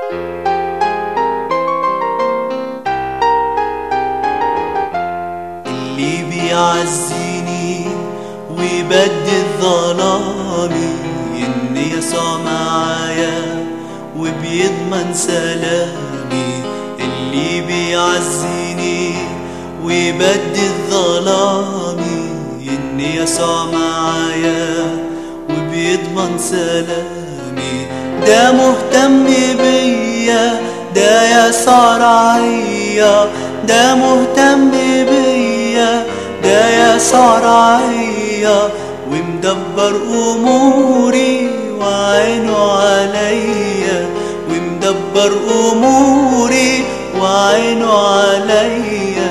اللي بيعزيني ويبدل ظلامي إن يسوع معايا وبيضمن سلامي اللي بيعزيني ويبدل ظلامي إن يسوع معايا وبيضمن سلامي ده مهتم بيا ده يسوع رعيا ده مهتم بيا ده يسوع رعيا ومدبر اموري وعينه عليا ومدبر اموري وعينه عليا